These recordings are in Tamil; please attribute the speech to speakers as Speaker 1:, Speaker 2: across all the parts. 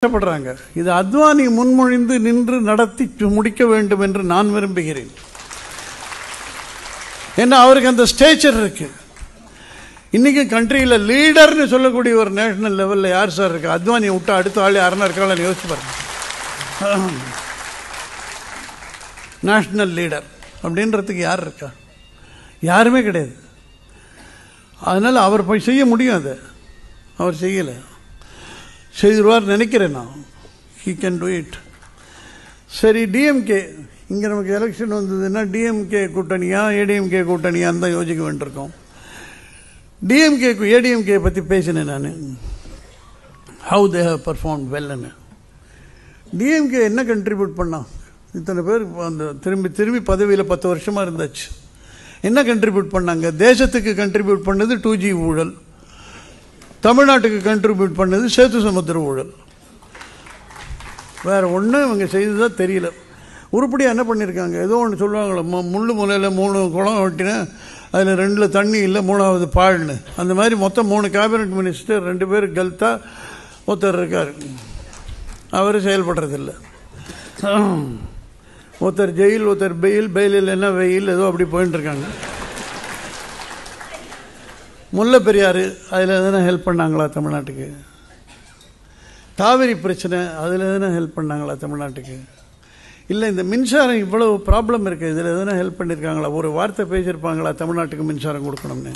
Speaker 1: கஷ்டப்படுறாங்க இது அத்வானி முன்மொழிந்து நின்று நடத்தி முடிக்க வேண்டும் என்று நான் விரும்புகிறேன் ஏன்னா அவருக்கு அந்த ஸ்டேச்சர் இருக்கு இன்னைக்கு கண்ட்ரியில் லீடர்னு சொல்லக்கூடிய ஒரு நேஷனல் லெவலில் யார் சார் இருக்கு அத்வானியை விட்டா அடுத்த ஆள் யாருன்னா இருக்காங்கன்னு யோசிச்சு பாருங்க நேஷனல் லீடர் அப்படின்றதுக்கு யார் இருக்கா யாருமே கிடையாது அதனால் அவர் போய் செய்ய முடியும் அதை அவர் செய்யலை செய்திருவார் நினைக்கிறேன் நான் ஹீ கேன் டூ இட் சரி டிஎம்கே இங்கே நமக்கு எலெக்ஷன் வந்ததுன்னா டிஎம்கே கூட்டணியா ஏடிஎம்கே கூட்டணியான்னு தான் யோசிக்க வேண்டியிருக்கோம் டிஎம்கே ஏடிஎம்கே பற்றி பேசினேன் நான் ஹவு தே ஹவ் பர்ஃபார்ம் வெல்லுன்னு டிஎம்கே என்ன கண்ட்ரிபியூட் பண்ணான் இத்தனை பேர் அந்த திரும்பி திரும்பி பதவியில் பத்து வருஷமாக இருந்தாச்சு என்ன கண்ட்ரிபியூட் பண்ணாங்க தேசத்துக்கு கண்ட்ரிபியூட் பண்ணது டூ ஜி ஊழல் தமிழ்நாட்டுக்கு கண்ட்ரிபியூட் பண்ணது சேத்து சமுத்திர ஊழல் வேற ஒன்றும் இவங்க செய்ததா தெரியல உருப்படியாக என்ன பண்ணியிருக்காங்க ஏதோ ஒன்று சொல்லுவாங்களே மு- முள்ளு முனையில் மூணு குளம் வெட்டினேன் அதில் ரெண்டில் தண்ணி இல்லை மூணாவது பாழ்னு அந்த மாதிரி மொத்தம் மூணு கேபினட் மினிஸ்டர் ரெண்டு பேர் கல்த்தா ஒருத்தர் இருக்கார் அவர் செயல்படுறதில்ல ஒருத்தர் ஜெயில் ஒருத்தர் பெயில் பெயில் என்ன வெயில் ஏதோ அப்படி போயின்னு இருக்காங்க முல்லை பெரியாறு அதில் எதனா ஹெல்ப் பண்ணாங்களா தமிழ்நாட்டுக்கு காவிரி பிரச்சனை அதில் எதனா ஹெல்ப் பண்ணாங்களா தமிழ்நாட்டுக்கு இல்லை இந்த மின்சாரம் இவ்வளவு ப்ராப்ளம் இருக்குது இதில் எதனா ஹெல்ப் பண்ணியிருக்காங்களா ஒரு வார்த்தை பேசியிருப்பாங்களா தமிழ்நாட்டுக்கு மின்சாரம் கொடுக்கணும்னு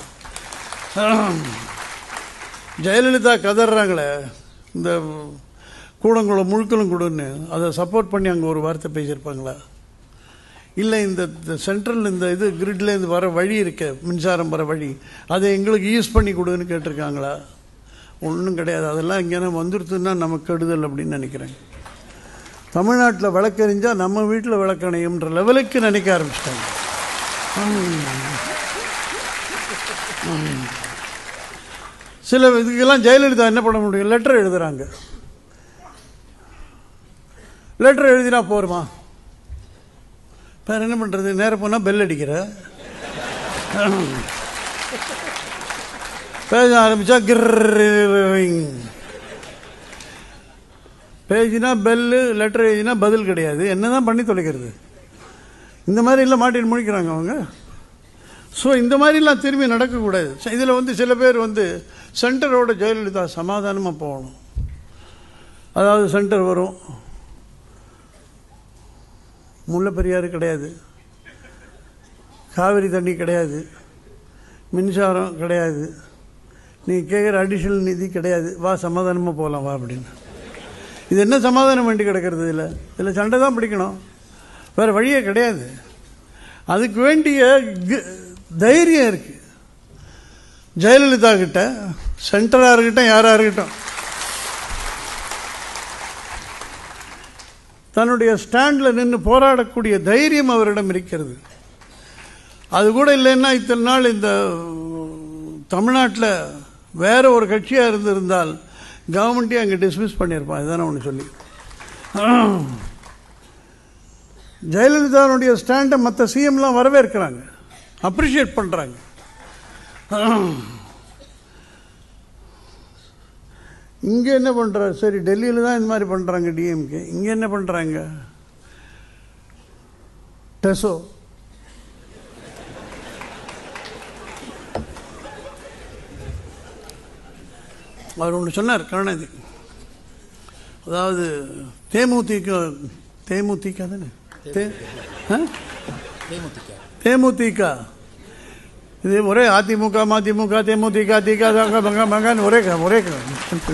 Speaker 1: ஜெயலலிதா கதறாங்களே இந்த கூடங்குளம் முழுக்கலும் கொடுன்னு அதை சப்போர்ட் பண்ணி அங்கே ஒரு வார்த்தை பேசியிருப்பாங்களா இல்லை இந்த சென்ட்ரல் இந்த இது கிரிட்லேருந்து வர வழி இருக்க மின்சாரம் வர வழி அதை எங்களுக்கு யூஸ் பண்ணி கொடுன்னு கேட்டிருக்காங்களா ஒன்றும் கிடையாது அதெல்லாம் இங்கே வந்துருச்சுன்னா நமக்கு கெடுதல் அப்படின்னு நினைக்கிறேன் தமிழ்நாட்டில் விளக்கறிஞ்சா நம்ம வீட்டில் விளக்கணையும்ன்ற லெவலுக்கு நினைக்க ஆரம்பிச்சிட்டாங்க சில இதுக்கெல்லாம் ஜெயலலிதா என்ன பண்ண முடியும் லெட்டர் எழுதுறாங்க லெட்டர் எழுதினா போருமா வேற என்ன பண்றது நேர போனா பெல் அடிக்கிற பேச ஆரம்பிச்சா கிர்ரிங் பேஜினா பெல்லு லெட்டர் எழுதினா பதில் கிடையாது என்னதான் பண்ணி தொலைக்கிறது இந்த மாதிரி எல்லாம் மாட்டின்னு முடிக்கிறாங்க அவங்க ஸோ இந்த மாதிரிலாம் திரும்பி நடக்கக்கூடாது இதில் வந்து சில பேர் வந்து சென்டரோட ஜெயலலிதா சமாதானமாக போகணும் அதாவது சென்டர் வரும் முல்லை பெரியாறு கிடையாது காவிரி தண்ணி கிடையாது மின்சாரம் கிடையாது நீ கேட்குற அடிஷனல் நிதி கிடையாது வா சமாதானமாக போகலாம் வா அப்படின்னு இது என்ன சமாதானம் வேண்டி கிடக்கிறது இதில் இதில் சண்டை தான் பிடிக்கணும் வேறு வழியே கிடையாது அதுக்கு வேண்டிய க- தைரியம் இருக்கு ஜெயலலிதா கிட்ட சென்டராக இருக்கட்டும் யாராக இருக்கட்டும் தன்னுடைய ஸ்டாண்டில் நின்று போராடக்கூடிய தைரியம் அவரிடம் இருக்கிறது அது கூட இல்லைன்னா இத்தனை நாள் இந்த தமிழ்நாட்டில் வேற ஒரு கட்சியாக இருந்திருந்தால் கவர்மெண்ட்டே அங்கே டிஸ்மிஸ் பண்ணியிருப்பான் இதுதானே ஒன்று சொல்லி ஜெயலலிதாவுடைய ஸ்டாண்டை மற்ற சிஎம்லாம் வரவேற்கிறாங்க அப்ரிஷியேட் பண்ணுறாங்க இங்கே என்ன பண்ணுற சரி டெல்லியில் தான் இந்த மாதிரி பண்ணுறாங்க டிஎம்கே இங்கே என்ன பண்ணுறாங்க டெசோ அவர் ஒன்று சொன்னார் கருணாநிதி அதாவது தேமுதிக தேமுதிக தானே தே ஆ?
Speaker 2: தேமுதிக
Speaker 1: தேமுதிக இது ஒரே அதிமுக மதிமுக தேமுதிக திக தக, மக மகன் ஒரே க- ஒரே க-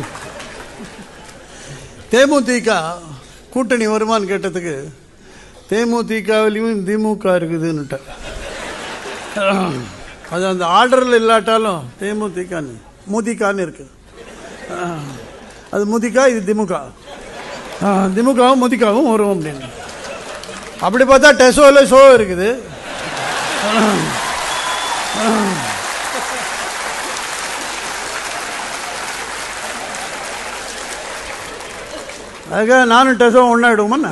Speaker 1: தேமுதிக கூட்டணி வருமான்னு கேட்டதுக்கு தேமுதிகவிலையும் திமுக இருக்குதுன்னுட்ட அது அந்த ஆர்டரில் இல்லாட்டாலும் தேமுதிகன்னு முதிகான்னு இருக்கு அது முதிகா இது திமுக ஆ, திமுகவும் முதிகாவும் வரும் அப்படின்னு அப்படி பார்த்தா டெசோவில் ஷோ இருக்குது அதுக்காக நானும் டெசோ ஒன்றா எடுவோமா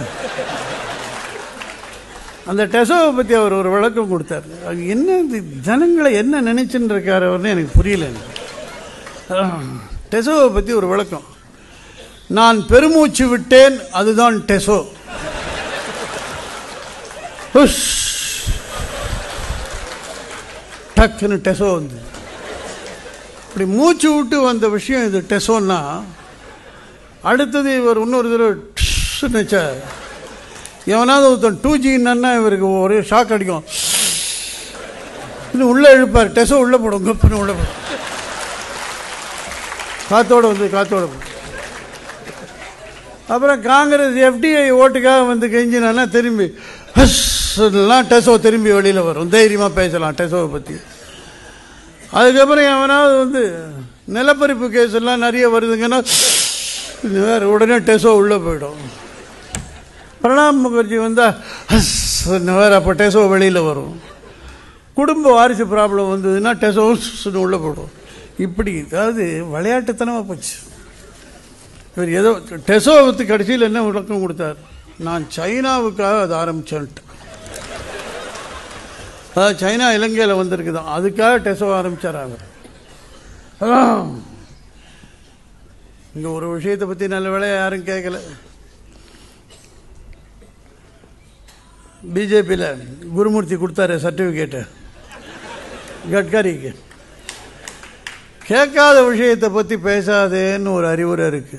Speaker 1: அந்த டெசோவை பற்றி அவர் ஒரு விளக்கம் கொடுத்தார் அது என்ன இது ஜனங்களை என்ன நினைச்சுன்னு இருக்காரு அவர்னு எனக்கு புரியல எனக்கு. டெசோவை பற்றி ஒரு விளக்கம் நான் பெருமூச்சு விட்டேன் அதுதான் டெசோ உஷ். டக்குன்னு டெசோ வந்து இப்படி மூச்சு விட்டு வந்த விஷயம் இது டெசோன்னா அடுத்தது இவர் இன்னொரு தடவை ட்ஸ்ன்னு வச்சார் எவனாவது ஒருத்தன் டூ ஜின்னா இவருக்கு ஒரே ஷாக் அடிக்கும் இது உள்ளே இழுப்பார் டெசோ உள்ளே போடும் கப்புன்னு உள்ளே போடும் காத்தோட வந்து காத்தோட போடும் அப்புறம் காங்கிரஸ் எஃப்டிஐ ஓட்டுக்காக வந்து கெஞ்சினா திரும்பி ஹஸ்லாம் டெசோ திரும்பி வெளியில் வரும் தைரியமாக பேசலாம் டெசோவை பற்றி அதுக்கப்புறம் எவனாவது வந்து நிலப்பரிப்பு கேஸ் எல்லாம் நிறைய வருதுங்கன்னா இது வேறு உடனே டெசோ உள்ளே போயிடும் பிரணாப் முகர்ஜி வந்தால் ஹஸ் வேறு அப்போ டெசோ வெளியில் வரும் குடும்ப வாரிசு ப்ராப்ளம் வந்ததுன்னா டெசோஸ்னு உள்ளே போடும் இப்படி அதாவது விளையாட்டுத்தனமாக போச்சு இவர் ஏதோ டெசோ பற்றி கடைசியில் என்ன விளக்கம் கொடுத்தார் நான் சைனாவுக்காக அதை ஆரம்பிச்சேன்ட்டு அதாவது சைனா இலங்கையில் வந்திருக்குதான் அதுக்காக டெசோ ஆரம்பித்தார் அவர் அதான் இங்கே ஒரு விஷயத்தை பற்றி நல்ல வேலையை யாரும் கேட்கல பிஜேபியில் குருமூர்த்தி கொடுத்தாரு சர்டிஃபிகேட்டு கட்கரிக்கு கேட்காத விஷயத்தை பற்றி பேசாதேன்னு ஒரு அறிவுரை இருக்கு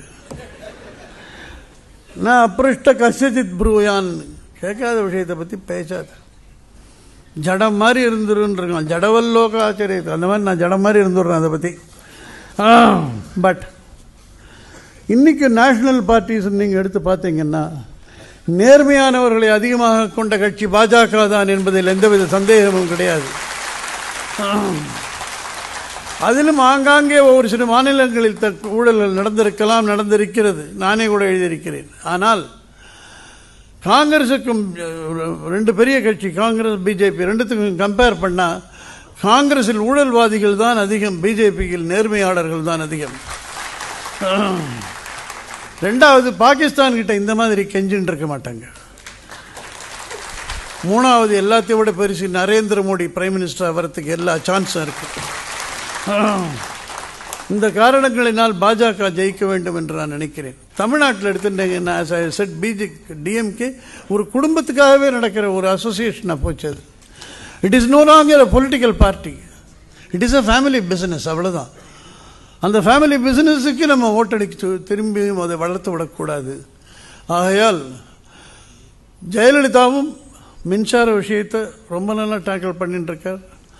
Speaker 1: நான் அப்ரிஷ்ட கசித் ப்ரூயான் கேட்காத விஷயத்தை பற்றி பேசாத ஜடம் மாதிரி இருந்துருன்றிருக்கான் ஜடவல்லோக ஆச்சரியத்தை அந்த மாதிரி நான் ஜடம் மாதிரி இருந்துடுறேன் அதை பற்றி பட் இன்னைக்கு நேஷனல் பார்ட்டிஸ் நீங்கள் எடுத்து பார்த்தீங்கன்னா நேர்மையானவர்களை அதிகமாக கொண்ட கட்சி பாஜக தான் என்பதில் எந்தவித சந்தேகமும் கிடையாது அதிலும் ஆங்காங்கே ஒவ்வொரு சில மாநிலங்களில் த ஊழல்கள் நடந்திருக்கலாம் நடந்திருக்கிறது நானே கூட எழுதியிருக்கிறேன் ஆனால் காங்கிரஸுக்கும் அஹ், ரெண்டு பெரிய கட்சி காங்கிரஸ் பிஜேபி ரெண்டுத்துக்கும் கம்பேர் பண்ணால் காங்கிரஸில் ஊழல்வாதிகள் தான் அதிகம் பிஜேபியில் நேர்மையாளர்கள் தான் அதிகம் ரெண்டாவது பாகிஸ்தான் கிட்ட இந்த மாதிரி கெஞ்சின்னு இருக்க மாட்டாங்க மூணாவது எல்லாத்தையும் விட பெருசு நரேந்திர மோடி பிரைம் மினிஸ்டர் ஆகிறதுக்கு எல்லா சான்ஸும் இருக்கு இந்த காரணங்களினால் பாஜக ஜெயிக்க வேண்டும் என்று நான் நினைக்கிறேன் தமிழ்நாட்டில் எடுத்துட்டீங்கன்னா செட் பிஜே டிஎம்கே ஒரு குடும்பத்துக்காகவே நடக்கிற ஒரு அசோசியேஷனாக போச்சு அது it is no longer a political party it is a family business அவ்வளோதான் அந்த ஃபேமிலி பிஸ்னஸுக்கு நம்ம ஓட்டடிச்சு திரும்பியும் அதை வளர்த்து விடக்கூடாது ஆகையால் ஜெயலலிதாவும் மின்சார விஷயத்தை ரொம்ப நல்லா டேக்கிள் பண்ணிட்டு இருக்கார்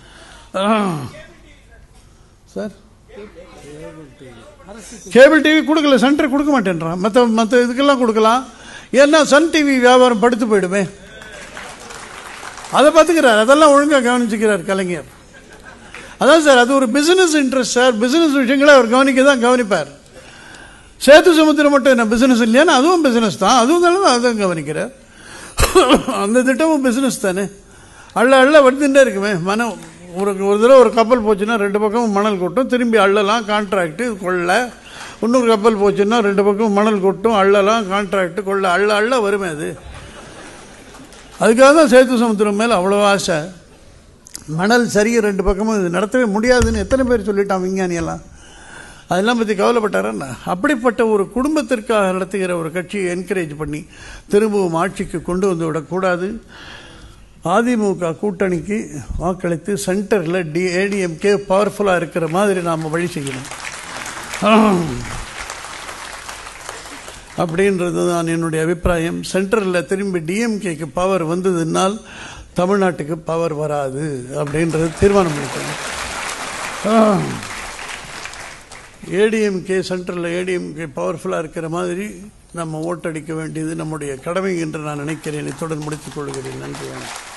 Speaker 1: சார் கேபிள் டிவி கொடுக்கல சென்டர் கொடுக்க மாட்டேன்றான் மற்ற மற்ற இதுக்கெல்லாம் கொடுக்கலாம் ஏன்னா சன் டிவி வியாபாரம் படுத்து போயிடுமே அதை பார்த்துக்கிறார் அதெல்லாம் ஒழுங்காக கவனிச்சுக்கிறார் கலைஞர் அதான் சார் அது ஒரு பிசினஸ் இன்ட்ரெஸ்ட் சார் பிசினஸ் விஷயங்களை அவர் கவனிக்க தான் கவனிப்பார் சேத்து சமுத்திரம் மட்டும் என்ன பிசினஸ் இல்லையானா அதுவும் பிசினஸ் தான் அதுவும் தானே அதுவும் கவனிக்கிறார் அந்த திட்டமும் பிசினஸ் தானே அள்ள அள்ள வந்துட்டே இருக்குமே மனம் ஒரு ஒரு தடவை ஒரு கப்பல் போச்சுன்னா ரெண்டு பக்கமும் மணல் கொட்டும் திரும்பி அள்ளலாம் கான்ட்ராக்ட் கொள்ள இன்னொரு கப்பல் போச்சுன்னா ரெண்டு பக்கமும் மணல் கொட்டும் அள்ளலாம் கான்ட்ராக்ட் கொள்ள அள்ள அள்ள வருமே அது அதுக்காக தான் சேத்து சமுத்திரம் மேலே அவ்வளோ ஆசை மணல் சரியாக ரெண்டு பக்கமும் இது நடத்தவே முடியாதுன்னு எத்தனை பேர் சொல்லிட்டான் விஞ்ஞானியெல்லாம் அதெல்லாம் பற்றி கவலைப்பட்டாரன்னா அப்படிப்பட்ட ஒரு குடும்பத்திற்காக நடத்துகிற ஒரு கட்சியை என்கரேஜ் பண்ணி திரும்பவும் ஆட்சிக்கு கொண்டு வந்து விடக்கூடாது அதிமுக கூட்டணிக்கு வாக்களித்து சென்டரில் டி ஏடிஎம்கே பவர்ஃபுல்லாக இருக்கிற மாதிரி நாம் வழி செய்யணும் அப்படின்றது தான் என்னுடைய அபிப்பிராயம் சென்டரில் திரும்பி டிஎம்கேக்கு பவர் வந்ததுனால் தமிழ்நாட்டுக்கு பவர் வராது அப்படின்றது தீர்மானம் பண்ணிட்டேன் ஏடிஎம்கே சென்ட்ரலில் ஏடிஎம்கே பவர்ஃபுல்லாக இருக்கிற மாதிரி நம்ம ஓட்டடிக்க வேண்டியது நம்முடைய கடமை என்று நான் நினைக்கிறேன் இத்துடன் முடித்துக் கொள்கிறேன் நன்றி வணக்கம்